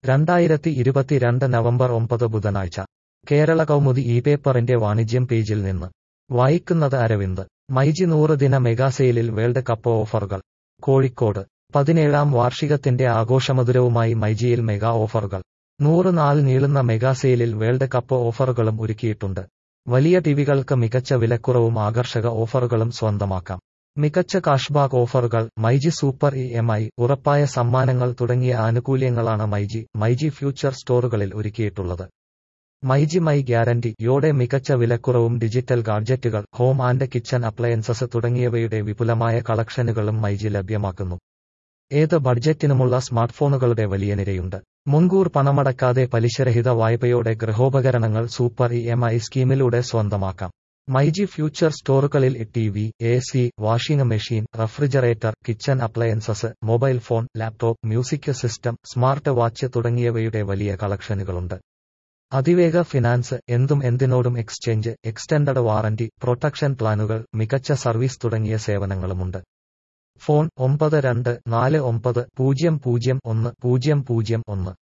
രണ്ടായിരത്തി ഇരുപത്തിരണ്ട് നവംബർ ഒമ്പത് ബുധനാഴ്ച കേരള കൗമുദി ഈ പേപ്പറിന്റെ വാണിജ്യം പേജിൽ നിന്ന് വായിക്കുന്നത് അരവിന്ദ് മൈജി നൂറ് ദിന മെഗാസെയിലിൽ വേൾഡ് കപ്പ് ഓഫറുകൾ കോഴിക്കോട് പതിനേഴാം വാർഷികത്തിന്റെ ആഘോഷമധുരവുമായി മൈജിയിൽ മെഗാ ഓഫറുകൾ നൂറ് നാൾ നീളുന്ന മെഗാസെയിലിൽ വേൾഡ് കപ്പ് ഓഫറുകളും ഒരുക്കിയിട്ടുണ്ട് വലിയ ടിവികൾക്ക് മികച്ച വിലക്കുറവും ആകർഷക ഓഫറുകളും സ്വന്തമാക്കാം മികച്ച കാഷ്ബാക്ക് ഓഫറുകൾ myG super E M I ഉറപ്പായ സമ്മാനങ്ങൾ തുടങ്ങിയ ആനുകൂല്യങ്ങളാണ് മൈജി മൈജി ഫ്യൂച്ചർ സ്റ്റോറുകളിൽ ഒരുക്കിയിട്ടുള്ളത് മൈജി മൈ ഗ്യാരണ്ടി യോടെ മികച്ച വിലക്കുറവും ഡിജിറ്റൽ ഗാഡ്ജറ്റുകൾ ഹോം ആൻഡ് കിച്ചൺ അപ്ലയൻസസ് തുടങ്ങിയവയുടെ വിപുലമായ കളക്ഷനുകളും മൈജി ലഭ്യമാക്കുന്നു ഏത് ബഡ്ജറ്റിനുമുള്ള സ്മാർട്ട്ഫോണുകളുടെ വലിയ നിരയുണ്ട് മുൻകൂർ പണമടക്കാതെ പലിശരഹിത വായ്പയോടെ ഗൃഹോപകരണങ്ങൾ സൂപ്പർ ഇ എം ഐ സ്കീമിലൂടെ സ്വന്തമാക്കാം മൈജി ഫ്യൂച്ചർ സ്റ്റോറുകളിൽ T V A C washing machine refrigerator kitchen appliances mobile phone laptop music system smart watch തുടങ്ങിയവയുടെ വലിയ കളക്ഷനുകളുണ്ട് അതിവേഗ ഫിനാൻസ് എന്തും എന്തിനോടും എക്സ്ചേഞ്ച് എക്സ്റ്റൻഡഡ് വാറന്റി പ്രൊട്ടക്ഷൻ പ്ലാനുകൾ മികച്ച സർവീസ് തുടങ്ങിയ സേവനങ്ങളുമുണ്ട് ഫോൺ ഒമ്പത് രണ്ട് നാല് ഒമ്പത് പൂജ്യം പൂജ്യം ഒന്ന് പൂജ്യം പൂജ്യം ഒന്ന്